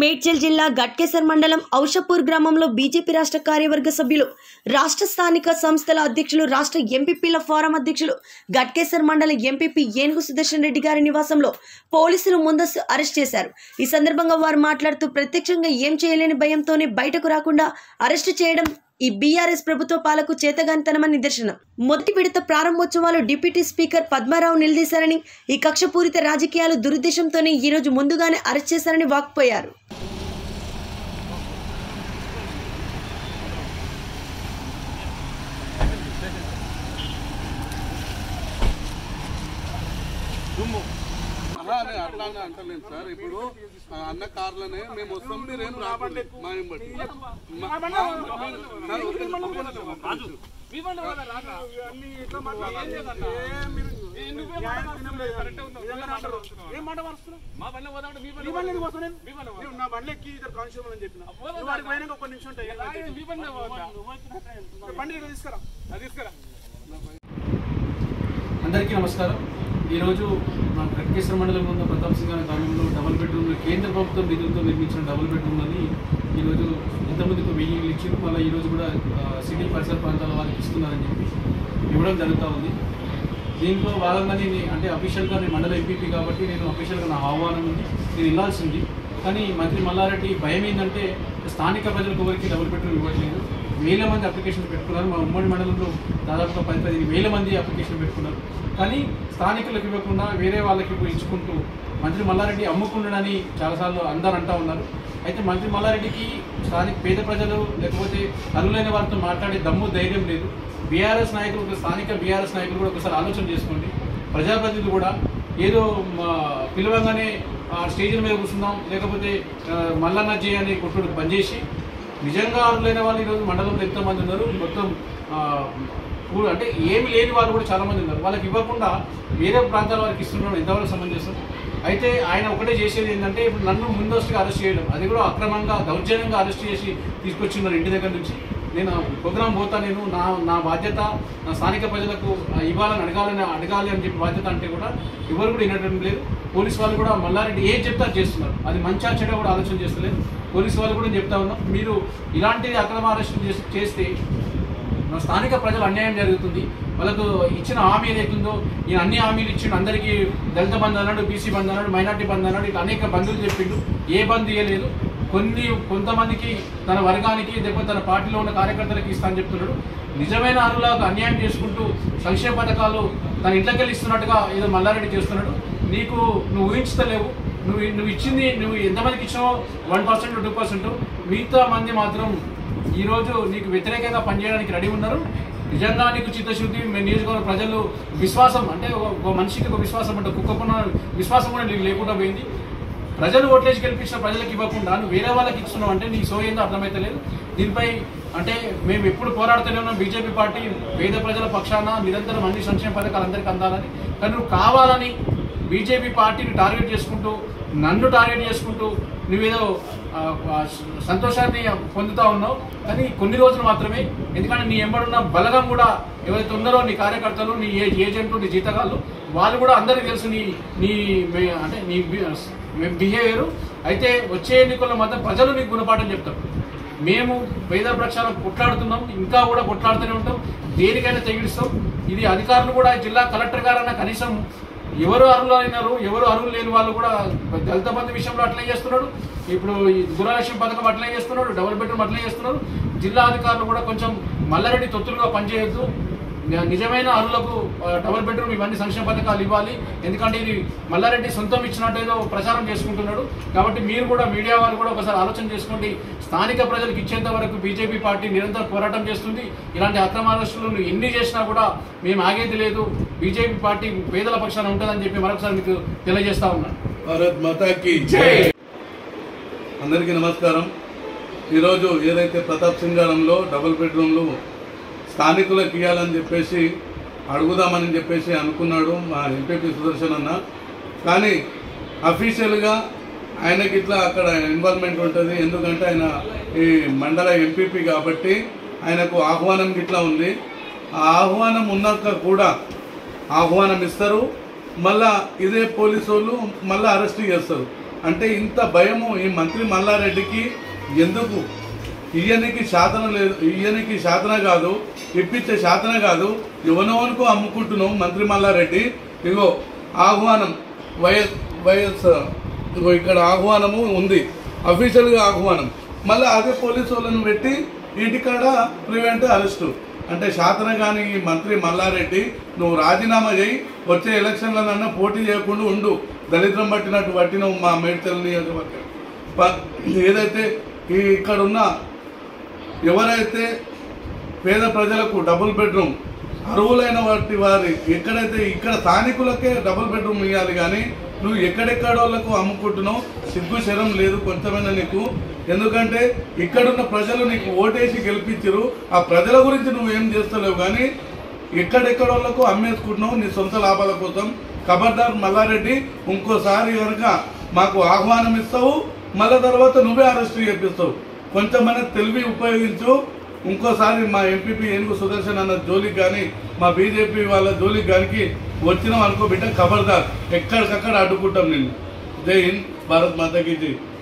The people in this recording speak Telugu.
మేడ్చల్ జిల్లా గట్కేసర్ మండలం ఔషపూర్ గ్రామంలో బీజేపీ రాష్ట్ర కార్యవర్గ సభ్యులు రాష్ట్ర స్థానిక సంస్థల అధ్యక్షులు రాష్ట్ర ఎంపీపీల ఫోరం అధ్యక్షులు గట్కేసర్ మండల ఎంపీపీ ఏనుగు సుదర్శన్ రెడ్డి గారి నివాసంలో పోలీసులు ముందస్తు అరెస్ట్ చేశారు ఈ సందర్భంగా వారు మాట్లాడుతూ ప్రత్యక్షంగా ఏం చేయలేని భయంతోనే బయటకు రాకుండా అరెస్టు చేయడం ఈ బీఆర్ఎస్ ప్రభుత్వ పాలకు చేతగానితనమని నిదర్శనం మొదటి విడత ప్రారంభోత్సవాలు డిప్యూటీ స్పీకర్ పద్మారావు నిలదీశారని ఈ కక్షపూరిత రాజకీయాలు దురుద్దేశంతోనే ఈ రోజు ముందుగానే అరెస్ట్ చేశారని వాక్పోయారు అలా అని అట్లా అని అంటలేను సార్ ఇప్పుడు ఆ అన్న కార్లనే మేము వస్తాం మీరు ఏం రాబండి మా వెంబడి. మా- సార్, ఒక నిమిషం. నా బండి ఎక్కి ఇద్దరు కానిస్టేబుల్ అని చెప్పిన నువ్వు వాడికి పోయినాక ఒక నిమిషం ఉంటాయి బండి ఇక్కడ తీసుకురా తీసుకురా అందరికీ నమస్కారం ఈరోజు మా కట్కేశ్వర మండలం ఉన్న ప్రతాప్ సింగ్ అనే గ్రామంలో డబుల్ బెడ్రూమ్లు కేంద్ర ప్రభుత్వం నిధులతో నిర్మించిన డబుల్ బెడ్రూమ్లని ఈరోజు ఇంతమందికి వెయ్యి ఇళ్ళు ఇచ్చారు మళ్ళీ ఈరోజు కూడా ఆ, సిటీ పరిసర ప్రాంతాల వాళ్ళకి ఇస్తున్నారని చెప్పి ఇవ్వడం జరుగుతూ ఉంది దీంట్లో భాగంగానే నే- అంటే అఫీషియల్గా నేను మండల ఎంపీపీ కాబట్టి నేను అఫీషియల్గా నా ఆహ్వానం ఉంది నేను వెళ్ళాల్సింది కానీ మంత్రి మల్లారెడ్డి భయం ఏంటంటే స్థానిక ప్రజలకు ఎవరికి డబుల్ బెడ్రూమ్ ఇవ్వట్లేదు వేల మంది అప్లికేషన్ పెట్టుకున్నారు మా ఉమ్మడి మండలంలో దాదాపుగా పది పదిహేను వేల మంది అప్లికేషన్ పెట్టుకున్నారు కానీ స్థానికులకు ఇవ్వకుండా వేరే వాళ్ళకి ఇప్పుడు ఇచ్చుకుంటూ మంత్రి మల్లారెడ్డి అమ్ముకున్నాడని చాలాసార్లు అందరు అంటా ఉన్నారు అయితే మంత్రి మల్లారెడ్డికి స్థానిక పేద ప్రజలు లేకపోతే అర్హులైన వారితో మాట్లాడే దమ్ము ధైర్యం లేదు బీఆర్ఎస్ నాయకులు ఒక స్థానిక బీఆర్ఎస్ నాయకులు కూడా ఒకసారి ఆలోచన చేసుకోండి ప్రజాప్రతినిధులు కూడా ఏదో మా పిలవంగానే ఆ స్టేజ్ల మీద కూర్చుందాం లేకపోతే ఆ, మల్లన్న జీ అని కొట్టుడు బంద్ చేసి నిజంగా అర్హులైన వాళ్ళు ఈరోజు మండలంలో ఎంతో మంది ఉన్నారు మొత్తం ఆ, ఊరు అంటే ఏమి లేని వాళ్ళు కూడా చాలా మంది ఉన్నారు వాళ్ళకి ఇవ్వకుండా వేరే ప్రాంతాల వారికి ఇస్తున్నాడు ఎంతవరకు సమంజసం అయితే ఆయన ఒకటే చేసేది ఏంటంటే ఇప్పుడు నన్ను ముందస్తుగా అరెస్ట్ చేయడం అది కూడా అక్రమంగా దౌర్జన్యంగా అరెస్ట్ చేసి తీసుకొచ్చిన్నారు ఇంటి దగ్గర నుంచి నేను ప్రోగ్రాం పోతా నేను నా నా బాధ్యత నా స్థానిక ప్రజలకు ఆ, ఇవ్వాలని అడగాలని అడగాలి అని చెప్పి బాధ్యత అంటే కూడా ఎవరు కూడా వినడం లేదు పోలీస్ వాళ్ళు కూడా మల్లారెడ్డి ఏం చెప్తే అది చేస్తున్నారు అది మంచి చెడ కూడా ఆలోచన చేస్తలేదు పోలీస్ వాళ్ళు కూడా చెప్తా ఉన్నాం మీరు ఇలాంటి అక్రమ అరెస్టులు చేసి- చేస్తే మన స్థానిక ప్రజలు అన్యాయం జరుగుతుంది వాళ్ళకు ఇచ్చిన హామీ ఏదైతుందో ఈయన అన్ని హామీలు ఇచ్చిండు అందరికీ దళిత బంధు అన్నాడు బీసీ బంధు అన్నాడు మైనార్టీ బంధు అన్నాడు ఇట్లా అనేక బంధువులు చెప్పిండు ఏ బంధు ఇవ్వలేదు కొన్ని కొంతమందికి తన వర్గానికి లేకపోతే తన పార్టీలో ఉన్న కార్యకర్తలకు ఇస్తా అని చెప్తున్నాడు నిజమైన అర్హులకు అన్యాయం చేసుకుంటూ సంక్షేమ పథకాలు తన ఇంట్లోకి ఇస్తున్నట్టుగా ఏదో మల్లారెడ్డి చేస్తున్నాడు నీకు నువ్వు ఊహించలేవు నువ్వు నువ్వు ఇచ్చింది నువ్వు ఎంతమందికి ఇచ్చినావో వన్ పర్సెంట్ టూ పర్సెంట్ మిగతా మంది మాత్రం ఈ రోజు నీకు వ్యతిరేకంగా పనిచేయడానికి రెడీ ఉన్నారు నిజంగా నీకు చిత్తశుద్ధి మీ నియోజకవర్గ ప్రజలు విశ్వాసం అంటే ఒక ఒక మనిషికి ఒక విశ్వాసం అంటే కుక్కకున్న విశ్వాసం కూడా నీకు లేకుండా పోయింది ప్రజలు ఓట్లేసి గెలిపించిన ప్రజలకు ఇవ్వకుండా నువ్వు వేరే వాళ్ళకి ఇస్తున్నావు అంటే నీకు సో ఏందో అర్థమైతలేదు దీనిపై అంటే మేము ఎప్పుడు పోరాడుతూనే ఉన్నాం బీజేపీ పార్టీ పేద ప్రజల పక్షాన నిరంతరం అన్ని సంక్షేమ పథకాలు అందరికీ అందాలని కానీ నువ్వు కావాలని బీజేపీ పార్టీని టార్గెట్ చేసుకుంటూ నన్ను టార్గెట్ చేసుకుంటూ నువ్వేదో ఆ, ఆ, సంతోషాన్ని పొందుతా ఉన్నావు కానీ కొన్ని రోజులు మాత్రమే ఎందుకంటే నీ ఎంబడున్న బలగం కూడా ఎవరైతే ఉన్నారో నీ కార్యకర్తలు నీ ఏ- ఏజెంట్లు నీ జీతగాళ్ళు వాళ్ళు కూడా అందరికీ తెలుసు నీ నీ మే- అంటే నీ బిహేవియర్ అయితే వచ్చే ఎన్నికల్లో మాత్రం ప్రజలు నీకు గుణపాఠం చెప్తారు మేము పేద ప్రక్షాళన కొట్లాడుతున్నాం ఇంకా కూడా కొట్లాడుతూనే ఉంటాం దేనికైనా తెగిస్తాం ఇది అధికారులు కూడా జిల్లా కలెక్టర్ గారన్న కనీసం ఎవరు అర్హులు అయినారు ఎవరు అర్హులు లేని వాళ్ళు కూడా దళిత బంధు విషయంలో అట్లే చేస్తున్నాడు ఇప్పుడు ఈ గృహలక్ష్మి పథకం అట్లే చేస్తున్నాడు డబుల్ బెడ్రూమ్ అట్లే చేస్తున్నారు జిల్లా అధికారులు కూడా కొంచెం మల్లారెడ్డి తొత్తులుగా పనిచేయొద్దు ని- నిజమైన అర్హులకు ఆ, డబుల్ బెడ్రూమ్ ఇవన్నీ సంక్షేమ పథకాలు ఇవ్వాలి ఎందుకంటే ఇది మల్లారెడ్డి సొంతం ఇచ్చినట్టు ఏదో ప్రచారం చేసుకుంటున్నాడు కాబట్టి మీరు కూడా మీడియా వారు కూడా ఒకసారి ఆలోచన చేసుకోండి స్థానిక ప్రజలకు ఇచ్చేంత వరకు బీజేపీ పార్టీ నిరంతరం పోరాటం చేస్తుంది ఇలాంటి అక్రమ అరెస్టులు ఎన్ని చేసినా కూడా మేము ఆగేది లేదు బీజేపీ పార్టీ పేదల పక్షాన ఉంటుందని చెప్పి మరొకసారి మీకు తెలియజేస్తా ఉన్నాను భారత్ మాతాకి జై అందరికీ నమస్కారం ఈరోజు ఏదైతే ప్రతాప్ సింగారంలో డబుల్ బెడ్రూమ్లు స్థానికులకు ఇవ్వాలని చెప్పేసి అడుగుదామని చెప్పేసి అనుకున్నాడు మా ఎంపీపీ సుదర్శన్ అన్న కానీ అఫీషియల్గా ఆయనకి ఇట్లా అక్కడ ఇన్వాల్వ్మెంట్ ఉంటుంది ఎందుకంటే ఆయన ఈ మండల ఎంపీపీ కాబట్టి ఆయనకు ఆహ్వానం గిట్లా ఉంది ఆ ఆహ్వానం ఉన్నాక కూడా ఆహ్వానం ఇస్తారు మళ్ళా ఇదే పోలీసు వాళ్ళు మళ్ళీ అరెస్ట్ చేస్తారు అంటే ఇంత భయము ఈ మంత్రి మల్లారెడ్డికి ఎందుకు ఇయ్యనికి శాతన లేదు ఇయ్యనికి శాతన కాదు ఇప్పించే శాతన కాదు యువనవనుకు అమ్ముకుంటున్నావు మంత్రి మల్లారెడ్డి ఇగో ఆహ్వానం వైఎస్ వైఎస్ ఇగో ఇక్కడ ఆహ్వానము ఉంది అఫీషియల్గా ఆహ్వానం మళ్ళీ అదే పోలీసు వాళ్ళని పెట్టి ఇంటికాడ ప్రివెంట్ అరెస్టు అంటే శాతన కానీ ఈ మంత్రి మల్లారెడ్డి నువ్వు రాజీనామా చేయి వచ్చే ఎలక్షన్లనన్నా పోటీ చేయకుండా ఉండు దళిద్రం పట్టినట్టు పట్టినవు మా మేడ్చల్ నియోజకవర్గం ప- ఏదైతే ఈ ఇక్కడ ఉన్న ఎవరైతే పేద ప్రజలకు డబుల్ బెడ్రూమ్ అర్హులైన వాటి వారి ఎక్కడైతే ఇక్కడ స్థానికులకే డబుల్ బెడ్రూమ్ ఇవ్వాలి కానీ నువ్వు ఎక్కడెక్కడోళ్లకు అమ్ముకుంటున్నావు సిగ్గు శరం లేదు కొంచెమైనా నీకు ఎందుకంటే ఇక్కడున్న ప్రజలు నీకు ఓటేసి గెలిపించరు ఆ ప్రజల గురించి నువ్వు ఏం చేస్తలేవు కానీ ఎక్కడెక్కడోళ్లకు అమ్మేసుకుంటున్నావు నీ సొంత లాభాల కోసం ఖబర్దార్ మల్లారెడ్డి ఇంకోసారి కనుక మాకు ఆహ్వానం ఇస్తావు మళ్ళా తర్వాత నువ్వే అరెస్ట్ చేపిస్తావు కొంచెమైనా తెలివి ఉపయోగించు ఇంకోసారి మా ఎంపీపీ ఏనుగు సుదర్శన్ అన్న జోలికి కానీ మా బీజేపీ వాళ్ళ జోలికి కానీ వచ్చినాం అనుకో బిడ్డ ఖబర్దార్ ఎక్కడికక్కడ అడ్డుకుంటాం నిన్ను జై హింద్ భారత్ మాతాకి జై